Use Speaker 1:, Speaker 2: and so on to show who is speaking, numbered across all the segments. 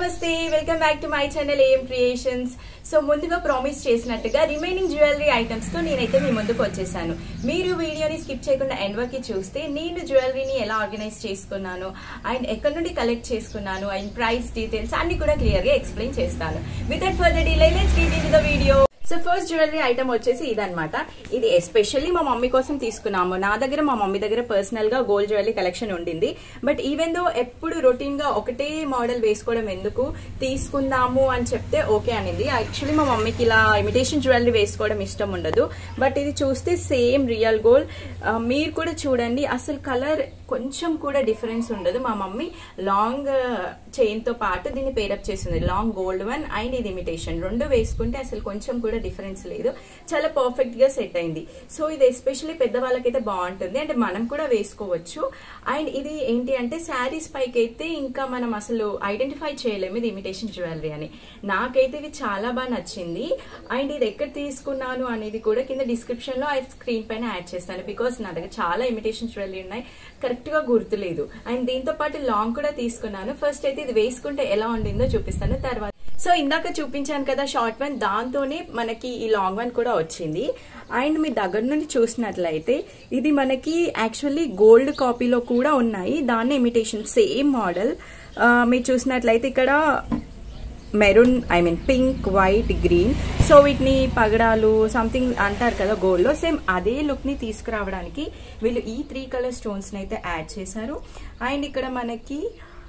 Speaker 1: నమస్తే welcome back to my channel AM creations so ముందుగా promise చేసినట్టుగా రిమైనింగ్ జ్యువెలరీ ఐటమ్స్ తో నేనైతే మీ ముందుకు వచ్చేసాను మీరు వీడియోని స్కిప్ చేయకుండా ఎండ్ వరకు చూస్తే నేను జ్యువెలరీని ఎలా ఆర్గనైజ్ చేసుకున్నాను అండ్ ఎక్కడి నుండి కలెక్ట్ చేసుకున్నాను అండ్ ప్రైస్ డీటెయిల్స్ అన్ని కూడా క్లియర్ గా ఎక్స్ప్లెయిన్ చేస్తాను without further delay let's get in the video so first jewellery item వచ్చేసి ఇదన్నమాట ఇది ఎస్పెషల్లీ మా మమ్మీ కోసం తీసుకున్నాము నా దగ్గర మా మమ్మీ దగ్గర పర్సనల్ గా గోల్డ్ జ్యువెలరీ కలెక్షన్ ఉండింది బట్ ఈవెన్ దో ఎప్పుడు రొటీన్ గా ఒకటే మోడల్ వేసుకోవడం ఎందుకు తీసుకుందాము అని చెప్తే ఓకే అనింది యాక్చువల్లీ మా మమ్మీకి ఇలా ఇమిటేషన్ జ్యువెలరీ వేసుకోవడం ఇష్టం ఉండదు బట్ ఇది చూస్తే సేమ్ రియల్ గోల్డ్ మీరు కూడా చూడండి అసలు కలర్ కొంచెం కూడా డిఫరెన్స్ ఉండదు మా మమ్మీ లాంగ్ చైన్ తో పాటు దీన్ని పేరప్ చేసింది లాంగ్ గోల్డ్ వన్ అండ్ ఇది ఇమిటేషన్ రెండు వేసుకుంటే అసలు కొంచెం కూడా డిఫరెన్స్ లేదు చాలా పర్ఫెక్ట్ గా సెట్ అయింది సో ఇది ఎస్పెషల్లీ పెద్దవాళ్ళకైతే బాగుంటుంది అంటే మనం కూడా వేసుకోవచ్చు అండ్ ఇది ఏంటి అంటే శారీస్ పైకి అయితే ఇంకా మనం అసలు ఐడెంటిఫై చేయలేము ఇది ఇమిటేషన్ జ్యువెలరీ అని నాకైతే ఇది చాలా బాగా నచ్చింది అండ్ ఇది ఎక్కడ తీసుకున్నాను అనేది కూడా కింద డిస్క్రిప్షన్ లో ఆ స్క్రీన్ పైన యాడ్ చేస్తాను బికాస్ నా దగ్గర చాలా ఇమిటేషన్ జ్యువెలరీ ఉన్నాయి కరెక్ట్ గా గుర్తులేదు అండ్ దీంతో పాటు లాంగ్ కూడా తీసుకున్నాను ఫస్ట్ అయితే ఇది వేసుకుంటే ఎలా ఉండిందో చూపిస్తాను తర్వాత సో ఇందాక చూపించాను కదా షార్ట్ వన్ దాంతోనే మనకి ఈ లాంగ్ వన్ కూడా వచ్చింది అండ్ మీ దగ్గర నుండి చూసినట్లయితే ఇది మనకి యాక్చువల్లీ గోల్డ్ కాపీలో కూడా ఉన్నాయి దాన్ని ఇమిటేషన్ సేమ్ మోడల్ మీరు చూసినట్లయితే ఇక్కడ maroon I mean pink white green so వీటిని పగడాలు సంథింగ్ అంటారు కదా గోల్డ్ లో సేమ్ అదే లుక్ ని తీసుకురావడానికి వీళ్ళు ఈ త్రీ కలర్ స్టోన్స్ ని అయితే యాడ్ చేశారు అండ్ ఇక్కడ మనకి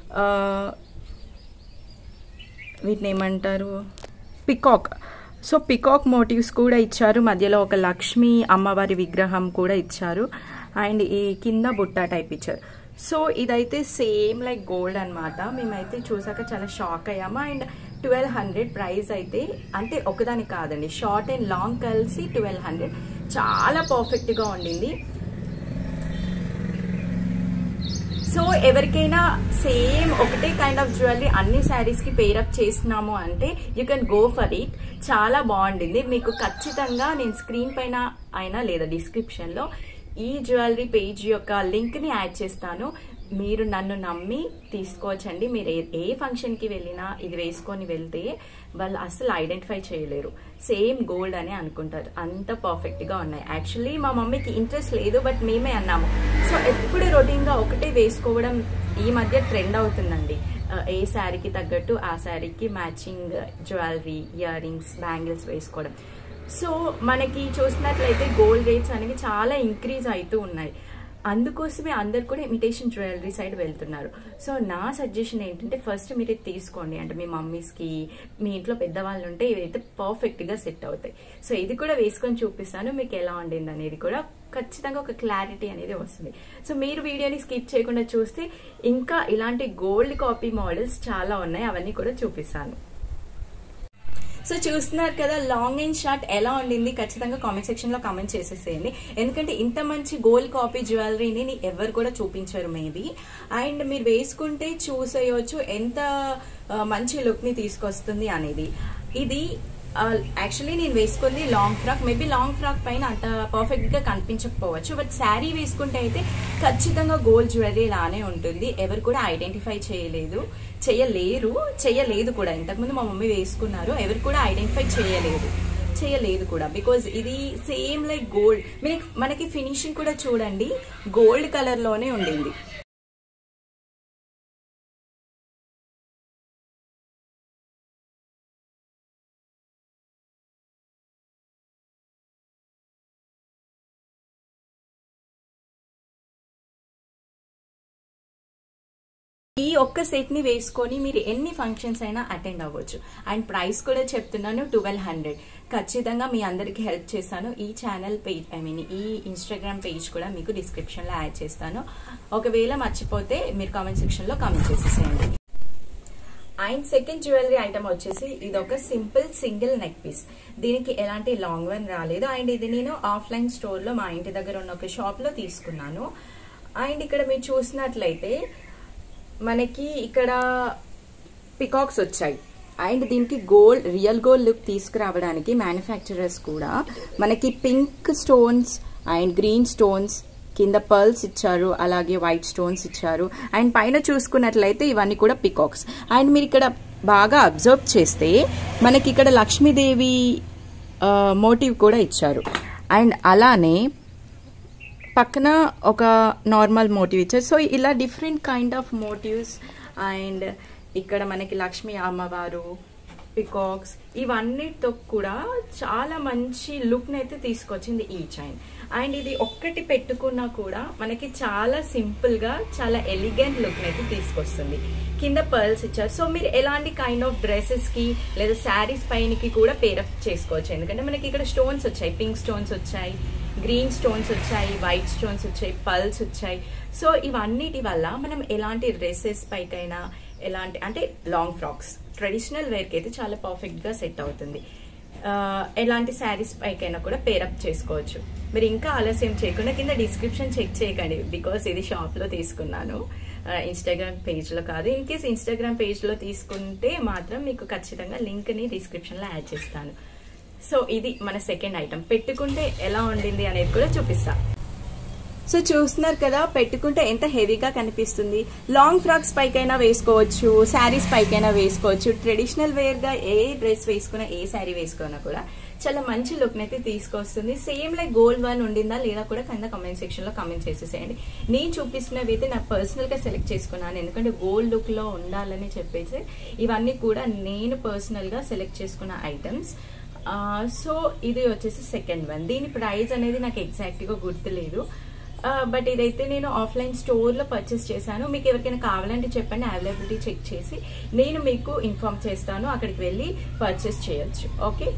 Speaker 1: వీటిని ఏమంటారు పికాక్ సో పికాక్ మోటివ్స్ కూడా ఇచ్చారు మధ్యలో ఒక లక్ష్మి అమ్మవారి విగ్రహం కూడా ఇచ్చారు అండ్ ఈ కింద బుట్ట టైప్ ఇచ్చారు సో ఇదైతే సేమ్ లైక్ గోల్డ్ అనమాట మేమైతే చూసాక చాలా షాక్ అయ్యాము అండ్ ట్వెల్వ్ హండ్రెడ్ ప్రైస్ అయితే అంటే ఒకదానికి కాదండి షార్ట్ అండ్ లాంగ్ కలిసి ట్వెల్వ్ హండ్రెడ్ చాలా పర్ఫెక్ట్గా ఉండింది సో ఎవరికైనా సేమ్ ఒకటే కైండ్ ఆఫ్ జ్యువెలరీ అన్ని శారీస్ కి పేరప్ చేస్తున్నాము అంటే you can go for it చాలా బాగుండింది మీకు ఖచ్చితంగా నేను స్క్రీన్ పైన అయినా లేదా డిస్క్రిప్షన్ లో ఈ జ్యువెలరీ పేజ్ యొక్క లింక్ ని యాడ్ చేస్తాను మీరు నన్ను నమ్మి తీసుకోవచ్చండి మీరు ఏ ఫంక్షన్ కి వెళ్ళినా ఇది వేసుకొని వెళ్తే వాళ్ళు అసలు ఐడెంటిఫై చేయలేరు సేమ్ గోల్డ్ అని అనుకుంటారు అంత పర్ఫెక్ట్ గా ఉన్నాయి యాక్చువల్లీ మా మమ్మీకి ఇంట్రెస్ట్ లేదు బట్ మేమే అన్నాము సో ఎప్పుడు రొటీన్ గా ఒకటే వేసుకోవడం ఈ మధ్య ట్రెండ్ అవుతుందండి ఏ శారీకి తగ్గట్టు ఆ శారీకి matching jewellery earrings bangles వేసుకోవడం సో మనకి చూసినట్లయితే గోల్డ్ రేట్స్ అనేవి చాలా ఇంక్రీజ్ అవుతూ ఉన్నాయి అందుకోసమే అందరు కూడా ఇమిటేషన్ జ్యువెలరీ సైడ్ వెళ్తున్నారు సో నా సజెషన్ ఏంటంటే ఫస్ట్ మీరు ఇది తీసుకోండి అంటే మీ మమ్మీస్కి మీ ఇంట్లో పెద్దవాళ్ళు ఉంటే ఇవైతే పర్ఫెక్ట్గా సెట్ అవుతాయి సో ఇది కూడా వేసుకొని చూపిస్తాను మీకు ఎలా ఉండింది అనేది కూడా ఖచ్చితంగా ఒక క్లారిటీ అనేది వస్తుంది సో మీరు వీడియోని స్కిప్ చేయకుండా చూస్తే ఇంకా ఇలాంటి గోల్డ్ కాపీ మోడల్స్ చాలా ఉన్నాయి అవన్నీ కూడా చూపిస్తాను సో చూస్తున్నారు కదా లాంగ్ అండ్ షార్ట్ ఎలా ఉండింది ఖచ్చితంగా కామెంట్ సెక్షన్ లో కామెంట్ చేసేసేయండి ఎందుకంటే ఇంత మంచి గోల్డ్ కాపీ జ్యువెలరీని ఎవరు కూడా చూపించారు మేబీ అండ్ మీరు వేసుకుంటే చూసేయచ్చు ఎంత మంచి లుక్ ని తీసుకొస్తుంది అనేది ఇది యాక్చువల్లీ నేను వేసుకుంది long frock maybe long frock పైన అంత పర్ఫెక్ట్ గా కనిపించకపోవచ్చు బట్ శారీ వేసుకుంటే అయితే ఖచ్చితంగా గోల్డ్ జ్యువెలరీ లానే ఉంటుంది ఎవరు కూడా ఐడెంటిఫై చేయలేదు చేయలేరు చేయలేదు కూడా ఇంతకుముందు మా మమ్మీ వేసుకున్నారు ఎవరు కూడా ఐడెంటిఫై చేయలేదు చేయలేదు కూడా బికాజ్ ఇది సేమ్ లైక్ గోల్డ్ మనకి ఫినిషింగ్ కూడా చూడండి గోల్డ్ కలర్ లోనే ఉండింది ఈ ఒక్క సెట్ ని వేసుకొని మీరు ఎన్ని ఫంక్షన్స్ అయినా అటెండ్ అవ్వచ్చు అండ్ ప్రైస్ కూడా చెప్తున్నాను ట్వెల్వ్ హండ్రెడ్ ఖచ్చితంగా మీ అందరికి హెల్ప్ చేస్తాను ఈ ఛానల్ పేజ్ ఐ మీన్ ఈ ఇన్స్టాగ్రామ్ పేజ్ కూడా మీకు డిస్క్రిప్షన్ లో యాడ్ చేస్తాను ఒకవేళ మర్చిపోతే మీరు కామెంట్ సెక్షన్ లో కామెంట్ చేసేసేయండి అండ్ సెకండ్ జ్యువెలరీ ఐటమ్ వచ్చేసి ఇది ఒక సింపుల్ సింగిల్ నెక్ పీస్ దీనికి ఎలాంటి లాంగ్ వన్ రాలేదు అండ్ ఇది నేను ఆఫ్లైన్ స్టోర్ లో మా ఇంటి దగ్గర ఉన్న ఒక షాప్ లో తీసుకున్నాను అండ్ ఇక్కడ మీరు చూసినట్లయితే మనకి ఇక్కడ పికాక్స్ వచ్చాయి అండ్ దీనికి గోల్డ్ రియల్ గోల్డ్ లుక్ తీసుకురావడానికి మ్యానుఫ్యాక్చరర్స్ కూడా మనకి pink stones and green stones కింద పర్ల్స్ ఇచ్చారు అలాగే వైట్ స్టోన్స్ ఇచ్చారు అండ్ పైన చూసుకున్నట్లయితే ఇవన్నీ కూడా పికాక్స్ అండ్ మీరు ఇక్కడ బాగా అబ్జర్వ్ చేస్తే మనకి ఇక్కడ లక్ష్మీదేవి మోటివ్ కూడా ఇచ్చారు అండ్ అలానే పక్కన ఒక నార్మల్ మోటివ్ ఇచ్చారు సో ఇలా different kind of motifs and ఇక్కడ మనకి లక్ష్మీ అమ్మవారు పికాక్స్ ఇవన్నిటితో కూడా చాలా మంచి లుక్ అయితే తీసుకొచ్చింది ఈ చైన్ అండ్ ఇది ఒక్కటి పెట్టుకున్నా కూడా మనకి చాలా సింపుల్ గా చాలా ఎలిగెంట్ లుక్ అయితే తీసుకొస్తుంది కింద పర్ల్స్ ఇచ్చారు సో మీరు ఎలాంటి కైండ్ ఆఫ్ డ్రెస్సెస్ కి లేదా శారీస్ పైనకి కూడా పేరప్ చేసుకోవచ్చు ఎందుకంటే మనకి ఇక్కడ స్టోన్స్ వచ్చాయి పింక్ స్టోన్స్ వచ్చాయి గ్రీన్ స్టోన్స్ వచ్చాయి వైట్ స్టోన్స్ వచ్చాయి పల్స్ వచ్చాయి సో ఇవన్నిటి వల్ల మనం ఎలాంటి డ్రెస్సెస్ పైకైనా ఎలాంటి అంటే లాంగ్ ఫ్రాక్స్ ట్రెడిషనల్ వేర్కి అయితే చాలా పర్ఫెక్ట్ గా సెట్ అవుతుంది ఆ, ఎలాంటి శారీస్ పైకైనా కూడా పేరప్ చేసుకోవచ్చు మీరు ఇంకా ఆలస్యం చేయకుండా కింద డిస్క్రిప్షన్ చెక్ చేయకండి బికాస్ ఇది షాప్ లో తీసుకున్నాను ఇన్స్టాగ్రామ్ పేజ్ లో కాదు ఇన్ కేస్ ఇన్స్టాగ్రామ్ పేజ్ లో తీసుకుంటే మాత్రం మీకు ఖచ్చితంగా లింక్ ని డిస్క్రిప్షన్ లో యాడ్ చేస్తాను సో ఇది మన సెకండ్ ఐటమ్ పెట్టుకుంటే ఎలా ఉండింది అనేది కూడా చూపిస్తా సో చూస్తున్నారు కదా పెట్టుకుంటే ఎంత హెవీగా కనిపిస్తుంది లాంగ్ ఫ్రాక్స్ పైకైనా వేసుకోవచ్చు శారీస్ పైకైనా వేసుకోవచ్చు ట్రెడిషనల్ వేర్ గా ఏ డ్రెస్ వేసుకున్నా ఏ శారీ వేసుకున్నా కూడా చాలా మంచి లుక్ అయితే తీసుకొస్తుంది సేమ్ లైక్ గోల్డ్ వన్ ఉండిందా లేదా కూడా కింద కమెంట్ సెక్షన్ లో కమెంట్ చేసేసేయండి నేను చూపిస్తున్నవి అయితే నా పర్సనల్ గా సెలెక్ట్ చేసుకున్నాను ఎందుకంటే గోల్డ్ లుక్ లో ఉండాలని చెప్పేసి ఇవన్నీ కూడా నేను పర్సనల్ గా సెలెక్ట్ చేసుకున్న ఐటమ్స్ సో ఇది వచ్చేసి సెకండ్ వన్ దీని ప్రైస్ అనేది నాకు ఎగ్జాక్ట్ గా గుర్తులేదు బట్ ఇదైతే నేను ఆఫ్లైన్ స్టోర్ లో పర్చేస్ చేశాను మీకు ఎవరికైనా కావాలంటే చెప్పండి అవైలబిలిటీ చెక్ చేసి నేను మీకు ఇన్ఫార్మ్ చేస్తాను అక్కడికి వెళ్ళి పర్చేస్ చేయొచ్చు ఓకే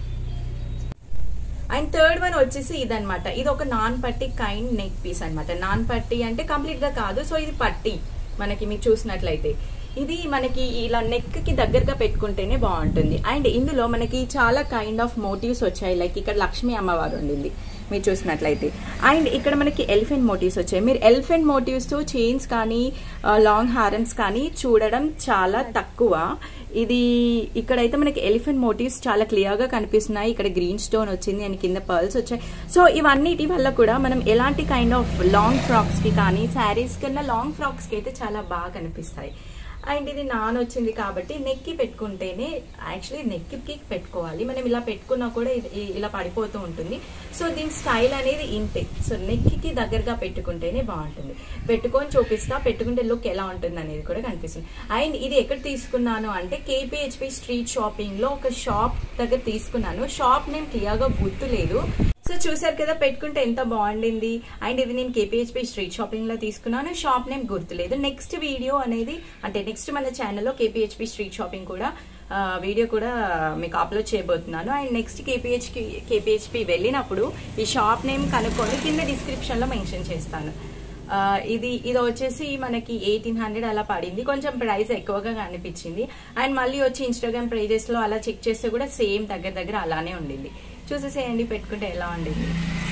Speaker 1: అండ్ థర్డ్ వన్ వచ్చేసి ఇదనమాట ఇది ఒక నాన్ పట్టి కైండ్ నెక్ పీస్ అన్నమాట నాన్ పట్టి అంటే కంప్లీట్ గా కాదు సో ఇది పట్టి మనకి మీరు చూసినట్లయితే ఇది మనకి ఇలా నెక్ కి దగ్గరగా పెట్టుకుంటేనే బాగుంటుంది అండ్ ఇందులో మనకి చాలా కైండ్ ఆఫ్ మోటివ్స్ వచ్చాయి లైక్ ఇక్కడ లక్ష్మీ అమ్మవారు ఉండింది మీరు చూసినట్లయితే అండ్ ఇక్కడ మనకి ఎలిఫెంట్ మోటివ్స్ వచ్చాయి మీరు ఎలిఫెంట్ మోటివ్స్ తో చైన్స్ కానీ లాంగ్ హారన్స్ కానీ చూడడం చాలా తక్కువ ఇది ఇక్కడైతే మనకి ఎలిఫెంట్ మోటివ్స్ చాలా క్లియర్ గా కనిపిస్తున్నాయి ఇక్కడ గ్రీన్ స్టోన్ వచ్చింది అండ్ కింద పర్ల్స్ వచ్చాయి సో ఇవన్నిటి వల్ల కూడా మనం ఎలాంటి కైండ్ ఆఫ్ లాంగ్ ఫ్రాక్స్ కి కానీ శారీస్ కన్నా లాంగ్ ఫ్రాక్స్ కి అయితే చాలా బాగా కనిపిస్తాయి అండ్ ఇది నాన్ వచ్చింది కాబట్టి నెక్కి పెట్టుకుంటేనే యాక్చువల్లీ నెక్కి పెట్టుకోవాలి మనం ఇలా పెట్టుకున్నా కూడా ఇది ఇ- ఇలా పడిపోతూ ఉంటుంది సో దీని స్టైల్ అనేది ఇంతే సో నెక్కి దగ్గరగా పెట్టుకుంటేనే బాగుంటుంది పెట్టుకొని చూపిస్తా పెట్టుకుంటే లుక్ ఎలా ఉంటుంది అనేది కూడా కనిపిస్తుంది అండ్ ఇది ఎక్కడ తీసుకున్నాను అంటే కేపీహెచ్పి స్ట్రీట్ షాపింగ్ లో ఒక షాప్ దగ్గర తీసుకున్నాను షాప్ నేమ్ క్లియర్ గా గుర్తులేదు సో చూసారు కదా పెట్టుకుంటే ఎంత బాగుండింది అండ్ ఇది నేను కేపీహెచ్పి స్ట్రీట్ షాపింగ్ లో తీసుకున్నాను షాప్ నేమ్ గుర్తులేదు నెక్స్ట్ వీడియో అనేది అంటే నెక్స్ట్ మన ఛానల్లో కేపీహెచ్పి స్ట్రీట్ షాపింగ్ కూడా ఆ, వీడియో కూడా మీకు అప్లోడ్ చేయబోతున్నాను అండ్ నెక్స్ట్ కేపీహెచ్ కేపీహెచ్పి వెళ్ళినప్పుడు ఈ షాప్ నేమ్ కనుక్కొని కింద డిస్క్రిప్షన్ లో మెన్షన్ చేస్తాను ఆ, ఇది ఇది వచ్చేసి మనకి ఎయిటీన్ హండ్రెడ్ అలా పడింది కొంచెం ప్రైస్ ఎక్కువగా అనిపించింది అండ్ మళ్ళీ వచ్చి ఇన్స్టాగ్రామ్ పేజెస్ లో అలా చెక్ చేస్తే కూడా సేమ్ దగ్గర దగ్గర అలానే ఉండింది చూసేసేయండి పెట్టుకుంటే ఎలా ఉండింది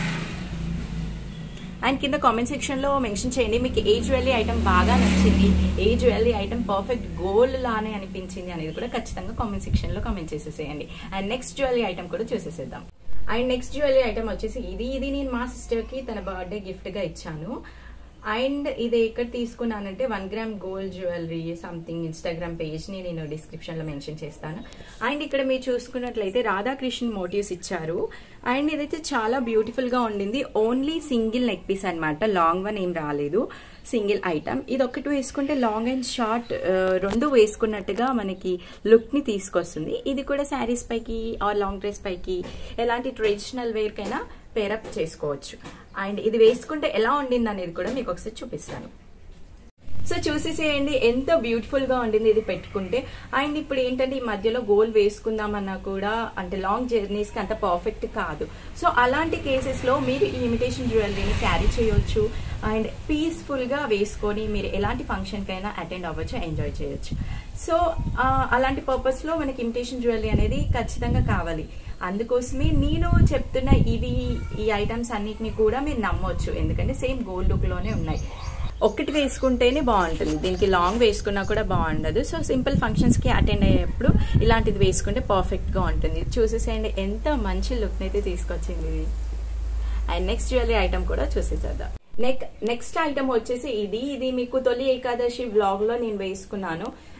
Speaker 1: అండ్ కింద కామెంట్ సెక్షన్ లో మెన్షన్ చేయండి మీకు ఏ జ్యువెలరీ ఐటమ్ బాగా నచ్చింది ఏ జ్యువెలరీ ఐటమ్ పర్ఫెక్ట్ గోల్డ్ లానే అనిపించింది అనేది కూడా ఖచ్చితంగా కామెంట్ సెక్షన్ లో కామెంట్ చేసేసేయండి అండ్ నెక్స్ట్ జ్యువెలరీ ఐటమ్ కూడా చూసేసేద్దాం అండ్ నెక్స్ట్ జ్యువెలరీ ఐటమ్ వచ్చేసి ఇది ఇది నేను మా సిస్టర్ కి తన బర్త్డే గిఫ్ట్ గా ఇచ్చాను అండ్ ఇది ఎక్కడ తీసుకున్నానంటే one gram gold jewellery something Instagram page ని నేను డిస్క్రిప్షన్ లో మెన్షన్ చేస్తాను అండ్ ఇక్కడ మీరు చూసుకున్నట్లయితే రాధాకృష్ణ మోటివ్స్ ఇచ్చారు అండ్ ఇదైతే చాలా బ్యూటిఫుల్ గా ఉండింది ఓన్లీ సింగిల్ నెక్ పీస్ అన్నమాట లాంగ్ వన్ ఏం రాలేదు సింగిల్ ఐటమ్ ఇది ఒకటి వేసుకుంటే లాంగ్ అండ్ షార్ట్ రెండు వేసుకున్నట్టుగా మనకి లుక్ ని తీసుకొస్తుంది ఇది కూడా శారీస్ పైకి ఆర్ లాంగ్ డ్రెస్ పైకి ఎలాంటి ట్రెడిషనల్ వేర్ కైనా పేరప్ చేసుకోవచ్చు అండ్ ఇది వేసుకుంటే ఎలా ఉండింది అనేది కూడా మీకు ఒకసారి చూపిస్తాను సో చూసేసేయండి ఎంత బ్యూటిఫుల్ గా ఉండింది ఇది పెట్టుకుంటే అండ్ ఇప్పుడు ఏంటంటే ఈ మధ్యలో గోల్ వేసుకుందామన్నా కూడా అంటే లాంగ్ జర్నీస్ కి అంత పర్ఫెక్ట్ కాదు సో అలాంటి కేసెస్ లో మీరు ఈ ఇమిటేషన్ జ్యువెలరీని క్యారీ చేయొచ్చు అండ్ పీస్ఫుల్ గా వేసుకొని మీరు ఎలాంటి ఫంక్షన్ కైనా అటెండ్ అవ్వచ్చు ఎంజాయ్ చేయొచ్చు సో ఆ, అలాంటి పర్పస్ లో మనకి ఇమిటేషన్ జ్యువెలరీ అనేది ఖచ్చితంగా కావాలి అందుకోసమే నేను చెప్తున్న ఇవి ఈ ఐటమ్స్ అన్నిటిని కూడా మీరు నమ్మొచ్చు ఎందుకంటే సేమ్ గోల్డ్ లుక్ లోనే ఉన్నాయి ఒక్కటి వేసుకుంటేనే బాగుంటుంది దీనికి లాంగ్ వేసుకున్నా కూడా బాగుండదు సో సింపుల్ ఫంక్షన్స్ కి అటెండ్ అయ్యేప్పుడు ఇలాంటిది వేసుకుంటే పర్ఫెక్ట్ గా ఉంటుంది చూసేసేయండి ఎంత మంచి లుక్ అయితే తీసుకొచ్చింది ఇది అండ్ నెక్స్ట్ జ్యువెలరీ ఐటమ్ కూడా చూసేసేద్దాం నెక్ నెక్స్ట్ ఐటమ్ వచ్చేసి ఇది ఇది మీకు తొలి ఏకాదశి వ్లాగ్ లో నేను వేసుకున్నాను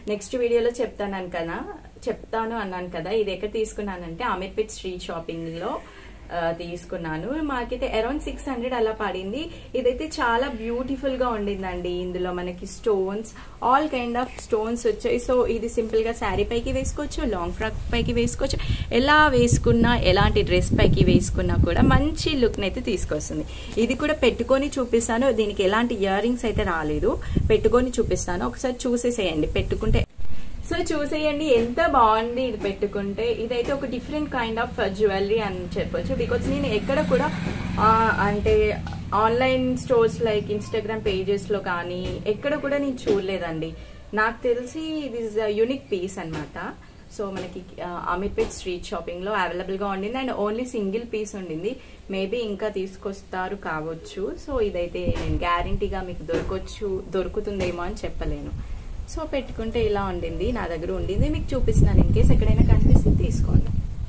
Speaker 1: నెక్స్ట్ వీడియోలో చెప్తాను కదా చెప్తాను అన్నాను కదా ఇది ఎక్కడ తీసుకున్నానంటే అమీర్పేట్ స్ట్రీట్ షాపింగ్ లో ఆ, తీసుకున్నాను మాకైతే అరౌండ్ సిక్స్ హండ్రెడ్ అలా పడింది ఇదైతే చాలా బ్యూటిఫుల్ గా ఉండిందండి ఇందులో మనకి stones all kind of stones వచ్చాయి సో ఇది సింపుల్ గా శారీ పైకి వేసుకోవచ్చు లాంగ్ ఫ్రాక్ పైకి వేసుకోవచ్చు ఎలా వేసుకున్నా ఎలాంటి డ్రెస్ పైకి వేసుకున్నా కూడా మంచి లుక్ అయితే తీసుకొస్తుంది ఇది కూడా పెట్టుకొని చూపిస్తాను దీనికి ఎలాంటి ఇయర్ రింగ్స్ అయితే రాలేదు పెట్టుకొని చూపిస్తాను ఒకసారి చూసేసేయండి పెట్టుకుంటే సో చూసేయండి ఎంత బాగుంది ఇది పెట్టుకుంటే ఇదైతే ఒక డిఫరెంట్ కైండ్ ఆఫ్ జ్యువెలరీ అని చెప్పొచ్చు బికాజ్ నేను ఎక్కడ కూడా ఆ, అంటే ఆన్లైన్ స్టోర్స్ లైక్ ఇన్స్టాగ్రామ్ పేజెస్లో కానీ ఎక్కడ కూడా నేను చూడలేదండి నాకు తెలిసి ఇది ఇస్ యూనిక్ పీస్ అన్నమాట సో మనకి అమీర్పేట్ స్ట్రీట్ షాపింగ్ లో అవైలబుల్ గా ఉండింది అండ్ ఓన్లీ సింగిల్ పీస్ ఉండింది మేబీ ఇంకా తీసుకొస్తారు కావచ్చు సో ఇదైతే నేను గ్యారంటీగా మీకు దొరకొచ్చు దొరుకుతుందేమో అని చెప్పలేను సో పెట్టుకుంటే ఇలా ఉండింది నా దగ్గర ఉండింది మీకు చూపిస్తున్నాను ఇన్ కేస్ ఎక్కడైనా కనిపిస్తే తీసుకోండి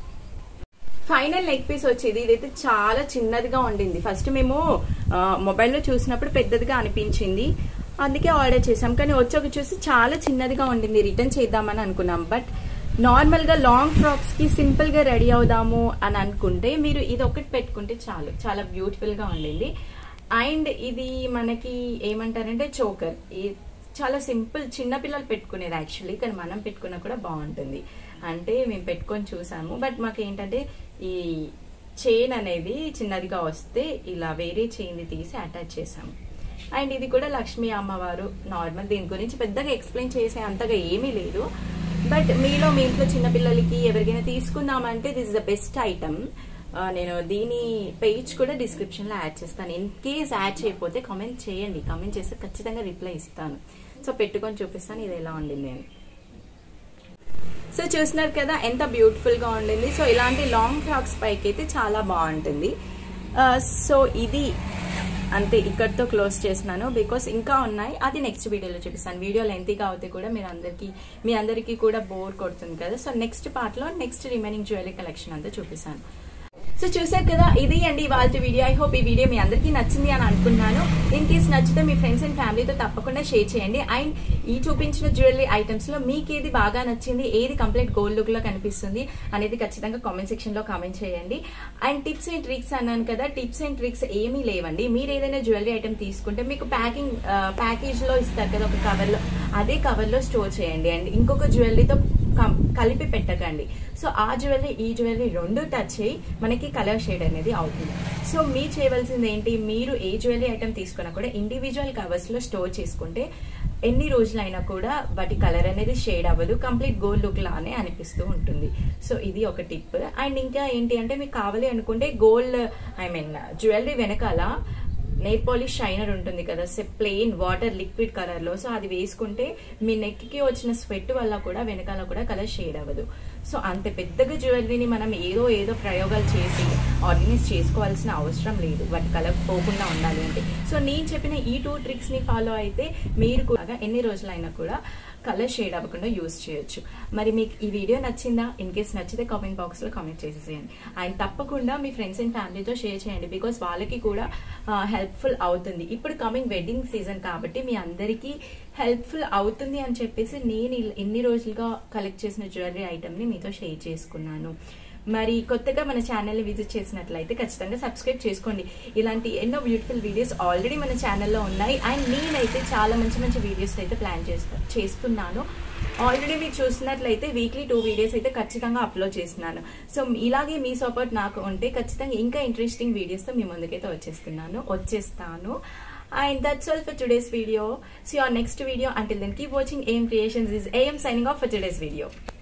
Speaker 1: ఫైనల్ నెక్ పీస్ వచ్చేది ఇదైతే చాలా చిన్నదిగా ఉండింది ఫస్ట్ మేము ఆ, మొబైల్లో చూసినప్పుడు పెద్దదిగా అనిపించింది అందుకే ఆర్డర్ చేసాం కానీ వచ్చి చూసి చాలా చిన్నదిగా ఉండింది రిటర్న్ చేద్దామని అనుకున్నాం బట్ నార్మల్ గా లాంగ్ ఫ్రాక్స్ కి సింపుల్ గా రెడీ అవుదాము అని అనుకుంటే మీరు ఇది ఒకటి పెట్టుకుంటే చాలు చాలా బ్యూటిఫుల్ గా ఉండింది అండ్ ఇది మనకి ఏమంటారంటే చోకర్ చాలా సింపుల్ చిన్న పిల్లలు పెట్టుకునేది యాక్చువల్లీ కానీ మనం పెట్టుకున్నా కూడా బాగుంటుంది అంటే మేము పెట్టుకొని చూసాము బట్ మాకు ఏంటంటే ఈ చైన్ అనేది చిన్నదిగా వస్తే ఇలా వేరే చైన్ తీసి అటాచ్ చేసాము అండ్ ఇది కూడా లక్ష్మీ అమ్మవారు నార్మల్ దీని గురించి పెద్దగా ఎక్స్ప్లెయిన్ చేసే అంతగా ఏమీ లేదు బట్ మీలో మీ ఇంట్లో చిన్నపిల్లలకి ఎవరికైనా తీసుకుందామంటే this is the best item నేను దీని పేజ్ కూడా డిస్క్రిప్షన్ లో యాడ్ చేస్తాను ఇన్ కేస్ యాడ్ చేయకపోతే కామెంట్ చేయండి కామెంట్ చేస్తే ఖచ్చితంగా రిప్లై ఇస్తాను సో పెట్టుకొని చూపిస్తాను ఇది ఎలా ఉండింది అని సో చూస్తున్నారు కదా ఎంత బ్యూటిఫుల్ గా ఉండింది సో ఇలాంటి లాంగ్ ఫ్రాక్స్ పైకి అయితే చాలా బాగుంటుంది ఆ, సో ఇది అంతే ఇక్కడితో క్లోజ్ చేస్తున్నాను బికాస్ ఇంకా ఉన్నాయి అది నెక్స్ట్ వీడియోలో చూపిస్తాను వీడియో లెంతీగా అవుతే కూడా మీరు అందరికి మీ అందరికీ కూడా బోర్ కొడుతుంది కదా సో నెక్స్ట్ పార్ట్ లో నెక్స్ట్ రిమైనింగ్ జ్యువెలరీ కలెక్షన్ అంతా చూపిస్తాను సో చూసారు కదా ఇది అండి ఇవాళ వీడియో ఐ హోప్ ఈ వీడియో మీ అందరికీ నచ్చింది అని అనుకున్నాను ఇన్ కేస్ నచ్చితే మీ ఫ్రెండ్స్ అండ్ ఫ్యామిలీతో తప్పకుండా షేర్ చేయండి అండ్ ఈ చూపించిన జ్యువెలరీ ఐటమ్స్ లో మీకు ఏది బాగా నచ్చింది ఏది కంప్లీట్ గోల్డ్ లుక్ లో కనిపిస్తుంది అనేది ఖచ్చితంగా కామెంట్ సెక్షన్ లో కామెంట్ చేయండి అండ్ టిప్స్ అండ్ ట్రిక్స్ అన్నాను కదా టిప్స్ అండ్ ట్రిక్స్ ఏమీ లేవండి మీరు ఏదైనా జ్యువెలరీ ఐటమ్ తీసుకుంటే మీకు ప్యాకింగ్ ప్యాకేజ్ లో ఇస్తారు కదా ఒక కవర్ లో అదే కవర్ లో స్టోర్ చేయండి అండ్ ఇంకొక జ్యువెలరీతో కం- కలిపి పెట్టకండి సో ఆ జ్యువెలరీ ఈ జ్యువెలరీ రెండు టచ్ అయ్యి మనకి కలర్ షేడ్ అనేది అవుతుంది సో మీరు చేయవలసింది ఏంటి మీరు ఏ జ్యువెలరీ ఐటమ్ తీసుకున్నా కూడా ఇండివిజువల్ కవర్స్ లో స్టోర్ చేసుకుంటే ఎన్ని రోజులైనా కూడా వాటి కలర్ అనేది షేడ్ అవ్వదు కంప్లీట్ గోల్డ్ లుక్ లానే అనిపిస్తూ ఉంటుంది సో ఇది ఒక టిప్ అండ్ ఇంకా ఏంటి అంటే మీకు కావాలి అనుకుంటే గోల్డ్ ఐ మీన్ జ్యువెలరీ వెనకాల నెయిల్ పాలిష్ షైనర్ ఉంటుంది కదా so plain water liquid colour లో సో అది వేసుకుంటే మీ నెక్ కి వచ్చిన స్వెట్ వల్ల కూడా వెనకాల కూడా కలర్ షేడ్ అవ్వదు సో అంత పెద్దగా జ్యువెలరీని మనం ఏదో ఏదో ప్రయోగాలు చేసి ఆర్గనైజ్ చేసుకోవాల్సిన అవసరం లేదు వాటి కలర్ పోకుండా ఉండాలి అంటే సో నేను చెప్పిన ఈ టూ ట్రిక్స్ ని ఫాలో అయితే మీరు కూడా ఎన్ని రోజులైనా కూడా కలర్ షేడ్ అవ్వకుండా యూస్ చేయొచ్చు మరి మీకు ఈ వీడియో నచ్చిందా ఇన్ కేస్ నచ్చితే కామెంట్ బాక్స్ లో కామెంట్ చేసేసేయండి అండ్ తప్పకుండా మీ ఫ్రెండ్స్ అండ్ ఫ్యామిలీతో షేర్ చేయండి బికాస్ వాళ్ళకి కూడా హెల్ప్ఫుల్ అవుతుంది ఇప్పుడు కమింగ్ వెడ్డింగ్ సీజన్ కాబట్టి మీ అందరికీ హెల్ప్ఫుల్ అవుతుంది అని చెప్పేసి నేను ఇల్- ఇన్ని రోజులుగా కలెక్ట్ చేసిన జ్యువెలరీ ఐటమ్ ని మీతో షేర్ చేసుకున్నాను మరి కొత్తగా మన ఛానల్ ని విజిట్ చేసినట్లయితే ఖచ్చితంగా సబ్స్క్రైబ్ చేసుకోండి ఇలాంటి ఎన్నో బ్యూటిఫుల్ వీడియోస్ ఆల్రెడీ మన ఛానల్లో ఉన్నాయి అండ్ నేనైతే చాలా మంచి మంచి వీడియోస్ అయితే ప్లాన్ చేస్తా చేస్తున్నాను ఆల్రెడీ మీరు చూసినట్లయితే వీక్లీ టూ వీడియోస్ అయితే ఖచ్చితంగా అప్లోడ్ చేస్తున్నాను సో ఇలాగే మీ సపోర్ట్ నాకు ఉంటే ఖచ్చితంగా ఇంకా ఇంట్రెస్టింగ్ వీడియోస్తో మీ ముందుకైతే వచ్చేస్తున్నాను వచ్చేస్తాను and that's all for today's video so your next video until then keep watching AM creations is AM signing off for today's video